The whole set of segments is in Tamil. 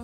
வணக்கம்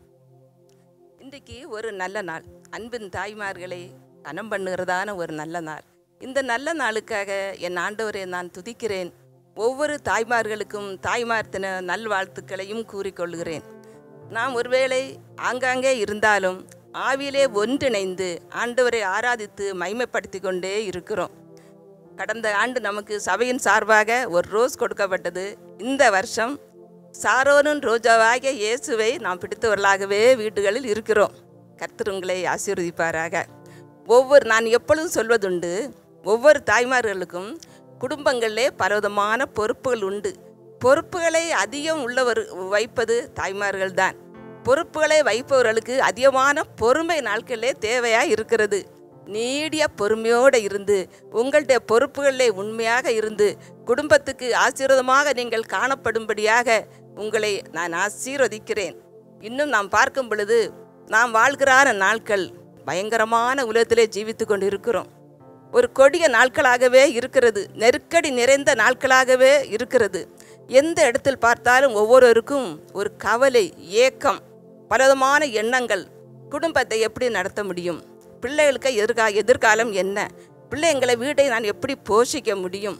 இன்றைக்கு ஒரு நல்ல நாள் அன்பின் தாய்மார்களை கனம் பண்ணுகிறதான ஒரு நல்ல நாள் இந்த நல்ல நாளுக்காக என் ஆண்டவரை நான் துதிக்கிறேன் ஒவ்வொரு தாய்மார்களுக்கும் தாய்மார் தின நல்வாழ்த்துக்களையும் கூறிக்கொள்கிறேன் நாம் ஒருவேளை ஆங்காங்கே இருந்தாலும் ஆவியிலே ஒன்றிணைந்து ஆண்டவரை ஆராதித்து மைமைப்படுத்தி கொண்டே இருக்கிறோம் கடந்த ஆண்டு நமக்கு சபையின் சார்பாக ஒரு ரோஸ் கொடுக்கப்பட்டது இந்த வருஷம் சாரோனும் ரோஜாவாகிய இயேசுவை நாம் பிடித்தவர்களாகவே வீடுகளில் இருக்கிறோம் கர்த்தர் உங்களை ஆசீர்வதிப்பாராக ஒவ்வொரு நான் எப்பொழுதும் சொல்வதுண்டு ஒவ்வொரு தாய்மார்களுக்கும் குடும்பங்களிலே பலவிதமான பொறுப்புகள் உண்டு பொறுப்புகளை அதிகம் உள்ளவர் வைப்பது தாய்மார்கள் தான் பொறுப்புகளை வைப்பவர்களுக்கு அதிகமான பொறுமை நாட்களிலே தேவையாக இருக்கிறது நீடிய பொறுமையோடு இருந்து உங்களுடைய பொறுப்புகளிலே உண்மையாக இருந்து குடும்பத்துக்கு ஆசீர்வாதமாக நீங்கள் காணப்படும்படியாக உங்களை நான் ஆசீர்வதிக்கிறேன் இன்னும் நாம் பார்க்கும் பொழுது நாம் வாழ்கிறான நாட்கள் பயங்கரமான உலகத்திலே ஜீவித்து கொண்டு இருக்கிறோம் ஒரு கொடிய நாட்களாகவே இருக்கிறது நெருக்கடி நிறைந்த நாட்களாகவே இருக்கிறது எந்த இடத்தில் பார்த்தாலும் ஒவ்வொருவருக்கும் ஒரு கவலை ஏக்கம் பலவிதமான எண்ணங்கள் குடும்பத்தை எப்படி நடத்த முடியும் பிள்ளைகளுக்கு எதிர்கா எதிர்காலம் என்ன பிள்ளைங்களை வீட்டை நான் எப்படி போஷிக்க முடியும்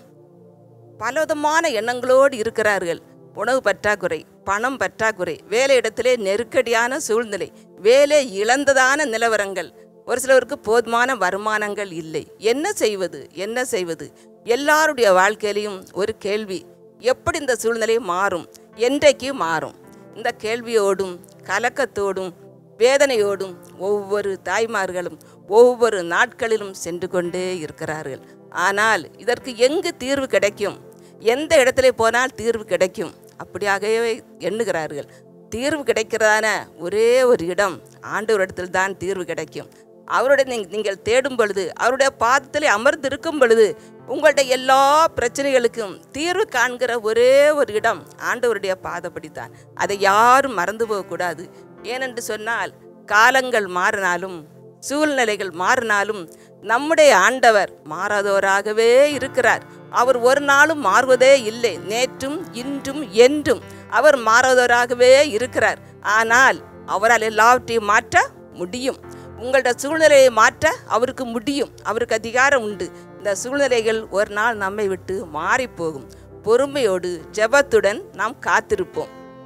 பலவிதமான எண்ணங்களோடு இருக்கிறார்கள் உணவு பற்றாக்குறை பணம் பற்றாக்குறை வேலையிடத்திலே நெருக்கடியான சூழ்நிலை வேலை இழந்ததான நிலவரங்கள் ஒரு சிலருக்கு போதுமான வருமானங்கள் இல்லை என்ன செய்வது என்ன செய்வது எல்லாருடைய வாழ்க்கையிலையும் ஒரு கேள்வி எப்படி இந்த சூழ்நிலை மாறும் என்றைக்கு மாறும் இந்த கேள்வியோடும் கலக்கத்தோடும் வேதனையோடும் ஒவ்வொரு தாய்மார்களும் ஒவ்வொரு நாட்களிலும் சென்று கொண்டே இருக்கிறார்கள் ஆனால் இதற்கு எங்கு தீர்வு கிடைக்கும் எந்த இடத்துல போனால் தீர்வு கிடைக்கும் அப்படியாகவே எண்ணுகிறார்கள் தீர்வு கிடைக்கிறதான ஒரே ஒரு இடம் ஆண்டவரிடத்தில் தான் தீர்வு கிடைக்கும் அவருடைய நீங்க- நீங்கள் தேடும் பொழுது அவருடைய பாதத்திலே அமர்ந்து இருக்கும் பொழுது உங்களுடைய எல்லா பிரச்சனைகளுக்கும் தீர்வு காண்கிற ஒரே ஒரு இடம் ஆண்டவருடைய பாதப்படித்தான் அதை யாரும் மறந்து போகக்கூடாது ஏனென்று சொன்னால் காலங்கள் மாறினாலும் சூழ்நிலைகள் மாறினாலும் நம்முடைய ஆண்டவர் மாறாதவராகவே இருக்கிறார் அவர் ஒரு நாளும் மாறுவதே இல்லை நேற்றும் இன்றும் என்றும் அவர் மாறாதவராகவே இருக்கிறார் ஆனால் அவரால் எல்லாவற்றையும் மாற்ற முடியும் உங்களோட சூழ்நிலையை மாற்ற அவருக்கு முடியும் அவருக்கு அதிகாரம் உண்டு இந்த சூழ்நிலைகள் ஒரு நாள் நம்மை விட்டு மாறி போகும் பொறுமையோடு ஜெபத்துடன் நாம் காத்திருப்போம்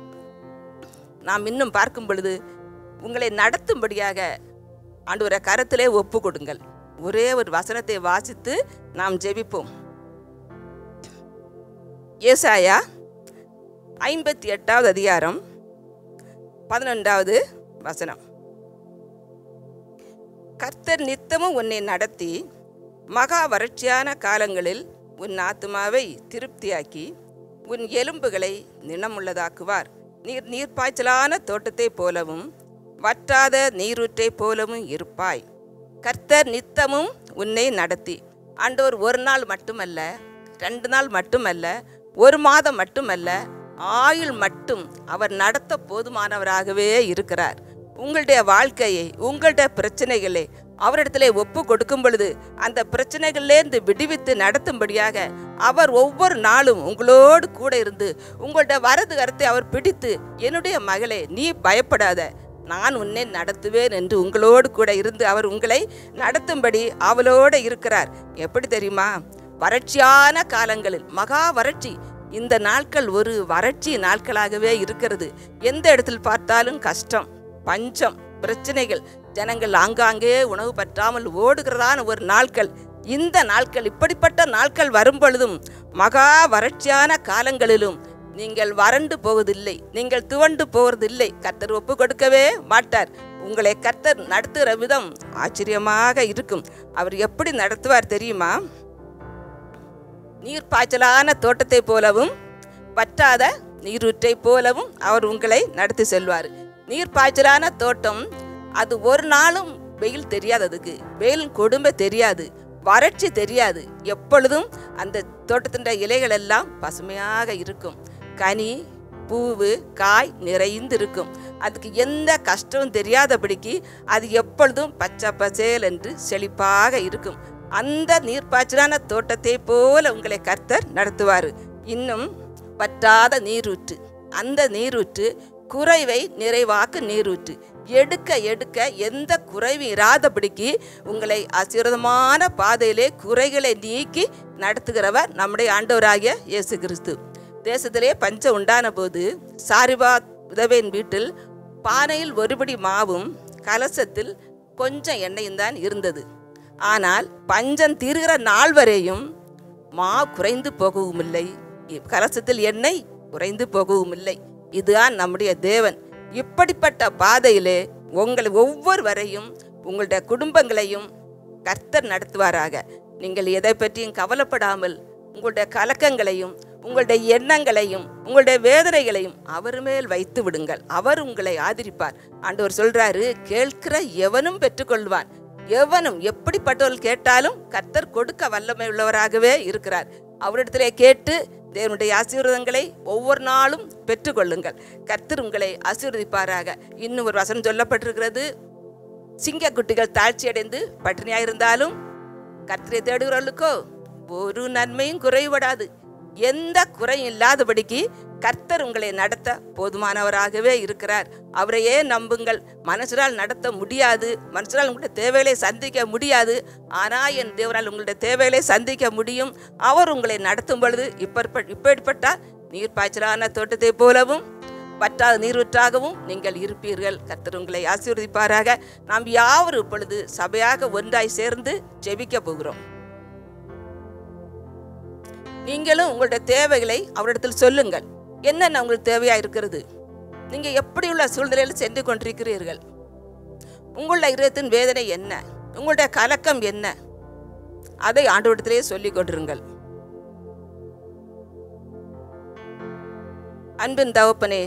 நாம் இன்னும் பார்க்கும் பொழுது உங்களை நடத்தும்படியாக ஆண்டவரை கரத்திலே ஒப்பு கொடுங்கள் ஒரே ஒரு வசனத்தை வாசித்து நாம் ஜெபிப்போம் ஏசாயா ஐம்பத்தி எட்டாவது அதிகாரம் பதினொன்றாவது வசனம் கர்த்தர் நித்தமும் உன்னை நடத்தி மகா வறட்சியான காலங்களில் உன் ஆத்துமாவை திருப்தியாக்கி உன் எலும்புகளை நினமுள்ளதாக்குவார் நீர் நீர்ப்பாய்ச்சலான தோட்டத்தைப் போலவும் வற்றாத நீரூற்றைப் போலவும் இருப்பாய் கர்த்தர் நித்தமும் உன்னை நடத்தி ஆண்டவர் ஒரு நாள் மட்டுமல்ல ரெண்டு நாள் மட்டுமல்ல ஒரு மாதம் மட்டுமல்ல ஆயுள் மட்டும் அவர் நடத்த போதுமானவராகவே இருக்கிறார் உங்களுடைய வாழ்க்கையை உங்களுடைய பிரச்சனைகளை அவரிடத்திலே ஒப்பு கொடுக்கும் பொழுது அந்த பிரச்சனைகளிலேருந்து விடுவித்து நடத்தும்படியாக அவர் ஒவ்வொரு நாளும் உங்களோடு கூட இருந்து உங்களுடைய வரது கருத்தை அவர் பிடித்து என்னுடைய மகளே நீ பயப்படாத நான் உன்னை நடத்துவேன் என்று உங்களோடு கூட இருந்து அவர் உங்களை நடத்தும்படி அவளோடு இருக்கிறார் எப்படி தெரியுமா வறட்சியான காலங்களில் மகா வறட்சி இந்த நாட்கள் ஒரு வறட்சி நாட்களாகவே இருக்கிறது எந்த இடத்தில் பார்த்தாலும் கஷ்டம் பஞ்சம் பிரச்சனைகள் ஜனங்கள் ஆங்காங்கே உணவு பற்றாமல் ஓடுகிறதான ஒரு நாட்கள் இந்த நாட்கள் இப்படிப்பட்ட நாட்கள் வரும் பொழுதும் மகா வறட்சியான காலங்களிலும் நீங்கள் வறண்டு போவதில்லை நீங்கள் துவண்டு போவதில்லை கர்த்தர் ஒப்பு கொடுக்கவே மாட்டார் உங்களை கர்த்தர் நடத்துகிற விதம் ஆச்சரியமாக இருக்கும் அவர் எப்படி நடத்துவார் தெரியுமா நீர் பாய்ச்சலான தோட்டத்தைப் போலவும் வற்றாத நீரூற்றைப் போலவும் அவர் உங்களை நடத்தி செல்வார் நீர் பாய்ச்சலான தோட்டம் அது ஒரு நாளும் வெயில் தெரியாது அதுக்கு வெயில் கொடுமை தெரியாது வறட்சி தெரியாது எப்பொழுதும் அந்த தோட்டத்தின் இலைகள் எல்லாம் பசுமையாக இருக்கும் கனி பூவு காய் நிறைந்து இருக்கும் அதுக்கு எந்த கஷ்டமும் தெரியாதபடிக்கு அது எப்பொழுதும் பச்சை பசேல் என்று செழிப்பாக இருக்கும் அந்த நீர்ப்பாய்ச்சலான தோட்டத்தை போல உங்களை கர்த்தர் நடத்துவார் இன்னும் வற்றாத நீரூற்று அந்த நீரூற்று குறைவை நிறைவாக்க நீரூற்று எடுக்க எடுக்க எந்த குறைவும் இராதபடிக்கு உங்களை ஆசீர்வாதமான பாதையிலே குறைகளை நீக்கி நடத்துகிறவர் நம்முடைய ஆண்டவராகிய இயேசு கிறிஸ்து தேசத்திலே பஞ்சம் உண்டான போது சாரிபா உதவின் வீட்டில் பானையில் ஒருபடி மாவும் கலசத்தில் கொஞ்சம் எண்ணெயும் தான் இருந்தது ஆனால் பஞ்சம் தீர்கிற நாள் வரையும் மா குறைந்து போகவும் இல்லை கலசத்தில் எண்ணெய் குறைந்து போகவும் இல்லை இதுதான் நம்முடைய தேவன் இப்படிப்பட்ட பாதையிலே உங்களை ஒவ்வொருவரையும் உங்களுடைய குடும்பங்களையும் கர்த்தர் நடத்துவாராக நீங்கள் எதை பற்றியும் கவலைப்படாமல் உங்களுடைய கலக்கங்களையும் உங்களுடைய எண்ணங்களையும் உங்களுடைய வேதனைகளையும் அவர் மேல் வைத்து விடுங்கள் அவர் உங்களை ஆதரிப்பார் ஆண்டவர் சொல்றாரு கேட்கிற எவனும் பெற்றுக்கொள்வான் எவனும் எப்படிப்பட்டவர்கள் கேட்டாலும் கர்த்தர் கொடுக்க வல்லமை உள்ளவராகவே இருக்கிறார் அவரிடத்திலே கேட்டு தேவனுடைய ஆசீர்வாதங்களை ஒவ்வொரு நாளும் பெற்றுக்கொள்ளுங்கள் கர்த்தர் உங்களை ஆசீர்வதிப்பாராக இன்னும் ஒரு வசனம் சொல்லப்பட்டிருக்கிறது சிங்கக்குட்டிகள் தாழ்ச்சி அடைந்து பட்டினியாயிருந்தாலும் கர்த்தரை தேடுகிறவர்களுக்கோ ஒரு நன்மையும் குறைபடாது எந்த குறையும் இல்லாதபடிக்கு கர்த்தர் உங்களை நடத்த போதுமானவராகவே இருக்கிறார் அவரையே நம்புங்கள் மனுஷரால் நடத்த முடியாது மனுஷரால் உங்களுடைய தேவைகளை சந்திக்க முடியாது ஆனால் என் தேவனால் உங்களுடைய தேவைகளை சந்திக்க முடியும் அவர் உங்களை நடத்தும் பொழுது இப்ப இப்படிப்பட்ட நீர் பாய்ச்சலான தோட்டத்தை போலவும் பற்றாத நீரூற்றாகவும் நீங்கள் இருப்பீர்கள் கர்த்தர் உங்களை ஆசீர்வதிப்பாராக நாம் யாவரும் இப்பொழுது சபையாக ஒன்றாய் சேர்ந்து ஜெபிக்க போகிறோம் நீங்களும் உங்களுடைய தேவைகளை அவரிடத்தில் சொல்லுங்கள் என்னென்ன உங்களுக்கு தேவையா இருக்கிறது நீங்க எப்படி உள்ள சூழ்நிலையில் சென்று கொண்டிருக்கிறீர்கள் உங்களுடைய இதயத்தின் வேதனை என்ன உங்களுடைய கலக்கம் என்ன அதை ஆண்டவரிடத்திலே சொல்லிக் கொண்டிருங்கள் அன்பின் தகப்பனே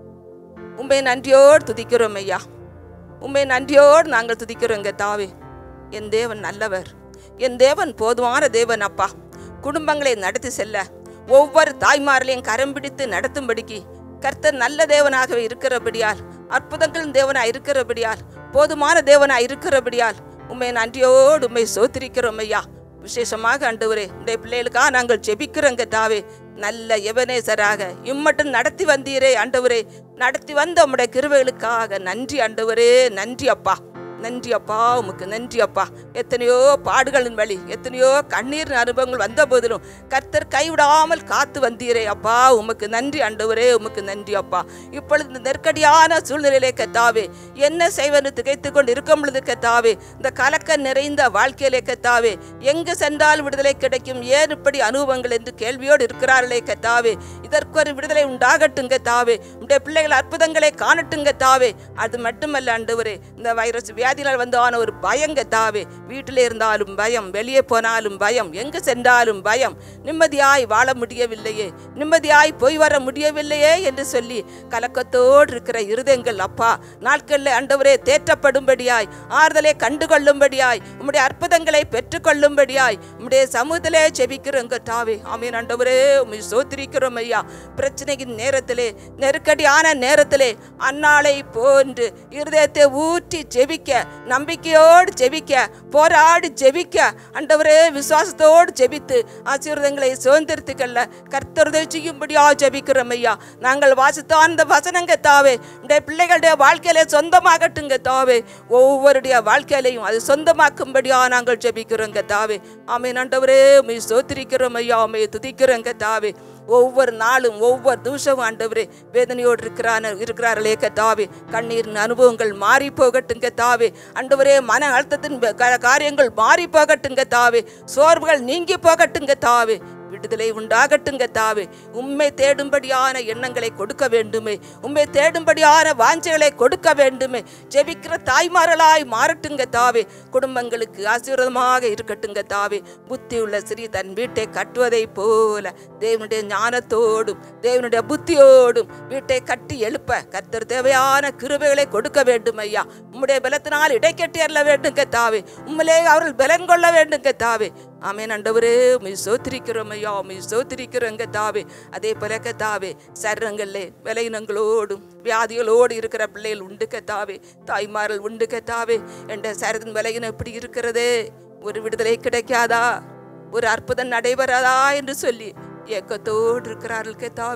உண்மை நன்றியோடு துதிக்கிறோம் ஐயா உண்மை நன்றியோடு நாங்கள் துதிக்கிறோங்க தாவே என் தேவன் நல்லவர் என் தேவன் போதுமான தேவன் அப்பா குடும்பங்களை நடத்தி செல்ல ஒவ்வொரு தாய்மார்களையும் கரம் பிடித்து நடத்தும்படிக்கு கர்த்தர் நல்ல தேவனாகவே இருக்கிறபடியால் அற்புதங்களின் தேவனாய் இருக்கிறபடியால் போதுமான தேவனாய் இருக்கிறபடியால் உண்மை நன்றியோடு உண்மை சோத்திரிக்கிறோம் ஐயா விசேஷமாக ஆண்டவரே இந்த பிள்ளைகளுக்காக நாங்கள் ஜெபிக்கிறோங்க தாவே நல்ல எவனேசராக இம்மட்டும் நடத்தி வந்தீரே ஆண்டவரே நடத்தி வந்த உம்முடைய கிருபைகளுக்காக நன்றி ஆண்டவரே நன்றி அப்பா நன்றி அப்பா உமக்கு நன்றி அப்பா எத்தனையோ பாடுகளின் வழி எத்தனையோ கண்ணீர் அனுபவங்கள் வந்த போதிலும் கர்த்தர் கைவிடாமல் காத்து வந்தீரே அப்பா உமக்கு நன்றி ஆண்டவரே உமக்கு நன்றி அப்பா இப்பொழுது இந்த நெருக்கடியான சூழ்நிலையிலே கத்தாவே என்ன செய்வது திகைத்து கொண்டு இருக்கும் பொழுது கத்தாவே இந்த கலக்க நிறைந்த வாழ்க்கையிலே கத்தாவே எங்கு சென்றால் விடுதலை கிடைக்கும் ஏன் இப்படி அனுபவங்கள் என்று கேள்வியோடு இருக்கிறார்களே கத்தாவே இதற்கு ஒரு விடுதலை உண்டாகட்டுங்க தாவே உடைய பிள்ளைகள் அற்புதங்களை காணட்டுங்க தாவே அது மட்டுமல்ல ஆண்டவரே இந்த வைரஸ் வியாதினால் வந்தான ஒரு பயங்க தாவே வீட்டில் இருந்தாலும் பயம் வெளியே போனாலும் பயம் எங்கு சென்றாலும் பயம் நிம்மதியாய் வாழ முடியவில்லையே நிம்மதியாய் போய் வர முடியவில்லையே என்று சொல்லி கலக்கத்தோடு இருக்கிற இருதயங்கள் அப்பா நாட்களில் ஆண்டவரே தேற்றப்படும்படியாய் ஆறுதலை கண்டுகொள்ளும்படியாய் உம்முடைய அற்புதங்களை பெற்றுக்கொள்ளும்படியாய் உம்முடைய சமூகத்திலே செபிக்கிறோங்க தாவே ஆமீன் ஆண்டவரே உம்மை சோத்திரிக்கிறோம் ஐயா பிரச்சனையின் நேரத்திலே நெருக்கடியான நேரத்திலே அன்னாளை போன்று இருதயத்தை ஊற்றி ஜெபிக்க நம்பிக்கையோடு ஜெபிக்க போராடி ஜெபிக்க ஆண்டவரே விசுவாசத்தோடு ஜெபித்து ஆசீர்வாதங்களை சுதந்திரத்துக்கல்ல கர்த்தருதை செய்யும்படியா ஜெபிக்கிறோம் ஐயா நாங்கள் வாசித்த அந்த வசனங்க தாவே உடைய பிள்ளைகளுடைய வாழ்க்கையில சொந்தமாகட்டுங்க தாவே ஒவ்வொருடைய வாழ்க்கையிலையும் அது சொந்தமாக்கும்படியா நாங்கள் ஜெபிக்கிறோங்க தாவே ஆமென் ஆண்டவரே உம்மை சோத்திரிக்கிறோம் ஐயா உம்மை துதிக்கிறோங்க தாவே ஒவ்வொரு நாளும் ஒவ்வொரு நிமிஷமும் ஆண்டவரே வேதனையோடு இருக்கிறான இருக்கிறார்களே கத்தாவே கண்ணீரின் அனுபவங்கள் மாறி போகட்டுங்க தாவே ஆண்டவரே மன அழுத்தத்தின் க- காரியங்கள் மாறி போகட்டுங்க தாவே சோர்வுகள் நீங்கி போகட்டுங்க தாவே விடுதலை உண்டாகட்டுங்க தாவே உம்மை தேடும்படியான எண்ணங்களை கொடுக்க வேண்டுமே உம்மை தேடும்படியான வாஞ்சைகளை கொடுக்க வேண்டுமே ஜெபிக்கிற தாய்மார்களாய் மாறட்டுங்க தாவே குடும்பங்களுக்கு ஆசீர்வாதமாக இருக்கட்டுங்க தாவே புத்தி உள்ள ஸ்ரீ தன் வீட்டை கட்டுவதை போல தேவனுடைய ஞானத்தோடும் தேவனுடைய புத்தியோடும் வீட்டை கட்டி எழுப்ப கர்த்தர் தேவையான கிருபைகளை கொடுக்க வேண்டும் ஐயா உம்முடைய பலத்தினால் இடைக்கட்டி அருள வேண்டுங்க தாவே உம்மிலே அவர்கள் பலன் கொள்ள வேண்டுங்க தாவே ஆமென் ஆண்டவரே உம்மை சோத்திரிக்கிறோம் ஐயா உம்மை சோத்திரிக்கிறோங்க தாவே அதே போல கத்தாவே சரங்களிலே விலையினங்களோடும் வியாதிகளோடு இருக்கிற பிள்ளைகள் உண்டு கத்தாவே தாய்மார்கள் உண்டு கத்தாவே என்ற சரத்தின் விலையினம் எப்படி இருக்கிறதே ஒரு விடுதலை கிடைக்காதா ஒரு அற்புதம் நடைபெறாதா என்று சொல்லி ஏக்கத்தோடு இருக்கிறார்கள் கத்தாவே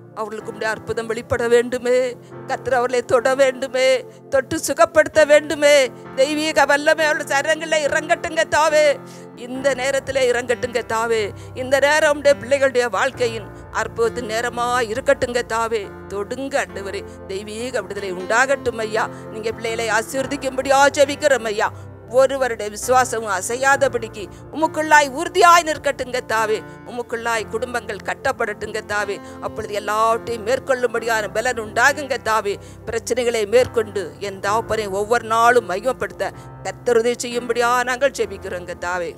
அவர்களுக்கு உடைய அற்புதம் வெளிப்பட வேண்டுமே கர்த்தர் அவர்களை தொட வேண்டுமே தொட்டு சுகப்படுத்த வேண்டுமே தெய்வீக வல்லமை அவர்கள் சரங்களில் இறங்கட்டுங்க தாவே இந்த நேரத்தில் இறங்கட்டுங்க தாவே இந்த நேரம் உடைய பிள்ளைகளுடைய வாழ்க்கையின் அற்புதத்தின் நேரமா இருக்கட்டுங்க தாவே தொடுங்க ஆண்டவரே தெய்வீக விடுதலை உண்டாகட்டும் ஐயா நீங்க பிள்ளைகளை ஆசீர்வதிக்கும்படியா ஜெபிக்கிறோம் ஐயா ஒருவருடைய விசுவாசமும் அசையாதபடிக்கு உமக்குள்ளாய் உறுதியாய் நிற்கட்டுங்க தாவே உமக்குள்ளாய் குடும்பங்கள் கட்டப்படட்டுங்க தாவே அப்பொழுது எல்லாவற்றையும் மேற்கொள்ளும்படியான பலன் உண்டாகுங்க தாவே பிரச்சனைகளை மேற்கொண்டு என் தாப்பனை ஒவ்வொரு நாளும் மையப்படுத்த கத்தருதை செய்யும்படியா நாங்கள் ஜெபிக்கிறோங்க தாவே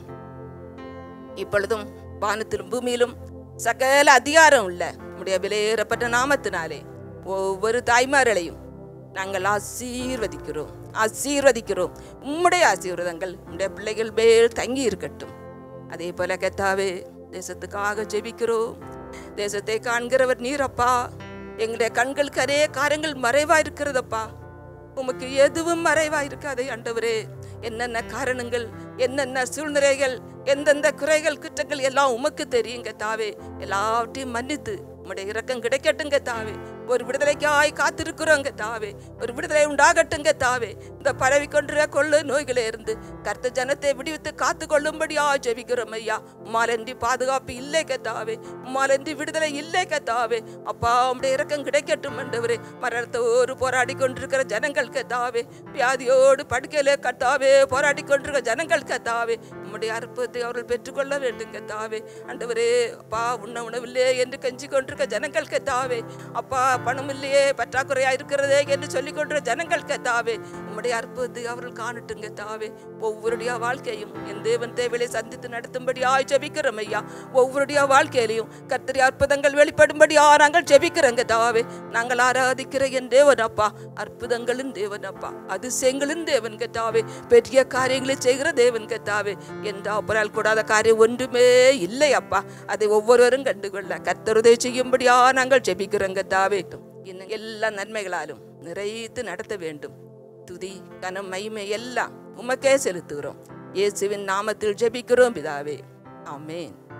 இப்பொழுதும் வானத்திலும் பூமியிலும் சகல அதிகாரம் உள்ள உடைய விலையேறப்பட்ட நாமத்தினாலே ஒவ்வொரு தாய்மார்களையும் நாங்கள் ஆசீர்வதிக்கிறோம் ஆசீர்வதிக்கிறோம் உம்முடைய ஆசீர்வாதங்கள் உம்முடைய பிள்ளைகள் மேல் தங்கி இருக்கட்டும் அதே போல கத்தாவே தேசத்துக்காக ஜெபிக்கிறோம் தேசத்தை காண்கிறவர் நீரப்பா எங்களுடைய கண்களுக்கு அதே காரியங்கள் மறைவா இருக்கிறதப்பா உமக்கு எதுவும் மறைவா இருக்காதே ஆண்டவரே என்னென்ன காரணங்கள் என்னென்ன சூழ்நிலைகள் எந்தெந்த குறைகள் குற்றங்கள் எல்லாம் உமக்கு தெரியுங்க தாவே எல்லாவற்றையும் மன்னித்து உம்முடைய இரக்கம் கிடைக்கட்டுங்க தாவே ஒரு விடுதலைக்காய் காத்திருக்கிறோங்க தாவே ஒரு விடுதலை உண்டாகட்டுங்க தாவே இந்த பரவி கொன்ற கொள்ளு நோய்களே இருந்து கர்த்த ஜனத்தை விடுவித்து காத்து கொள்ளும்படியா ஜெபிக்கிறோம் ஐயா உம்மாலன்றி பாதுகாப்பு இல்லை கத்தாவே உம்மாலன்றி விடுதலை இல்லை கத்தாவே அப்பா உம்முடைய இரக்கம் கிடைக்கட்டும் என்றவரே மரணத்தோடு போராடி கொண்டிருக்கிற ஜனங்கள் கத்தாவே வியாதியோடு படுக்கையிலே கத்தாவே போராடி கொண்டிருக்கிற ஜனங்கள் கத்தாவே உம்முடைய அற்புதத்தை அவர்கள் பெற்றுக்கொள்ள வேண்டும் கத்தாவே ஆண்டவரே அப்பா உண்ண உணவில்லை என்று கஞ்சி கொண்டிருக்க ஜனங்கள் கத்தாவே அப்பா பணம் இல்லையே பற்றாக்குறையா இருக்கிறதே என்று சொல்லிக் கொண்டிருக்க ஜனங்கள் கத்தாவே உம்முடைய அற்புதத்தை அவர்கள் காணட்டுங்க தாவே ஒவ்வொருடைய வாழ்க்கையும் என் தேவன் தேவையை சந்தித்து நடத்தும்படியாய் ஜெபிக்கிறோம் ஐயா ஒவ்வொருடைய வாழ்க்கையிலையும் கர்த்தரி அற்புதங்கள் வெளிப்படும்படியா நாங்கள் ஜெபிக்கிறோங்க தாவே நாங்கள் ஆராதிக்கிற என் தேவன் அப்பா அற்புதங்களின் தேவன் அப்பா அதிசயங்களின் தேவன் கத்தாவே பெரிய காரியங்களை செய்கிற தேவன் கத்தாவே எந்த அப்புறால் கூடாத காரியம் ஒன்றுமே இல்லை அப்பா அதை ஒவ்வொருவரும் கண்டுகொள்ள கர்த்தருதை செய்யும்படியா நாங்கள் ஜெபிக்கிறோங்க தாவே இன்னும் எல்லா நன்மைகளாலும் நிறைத்து நடத்த வேண்டும் துதி கனம் மகிமை எல்லாம் உமக்கே செலுத்துகிறோம் இயேசுவின் நாமத்தில் ஜெபிக்கிறோம் பிதாவே ஆமென்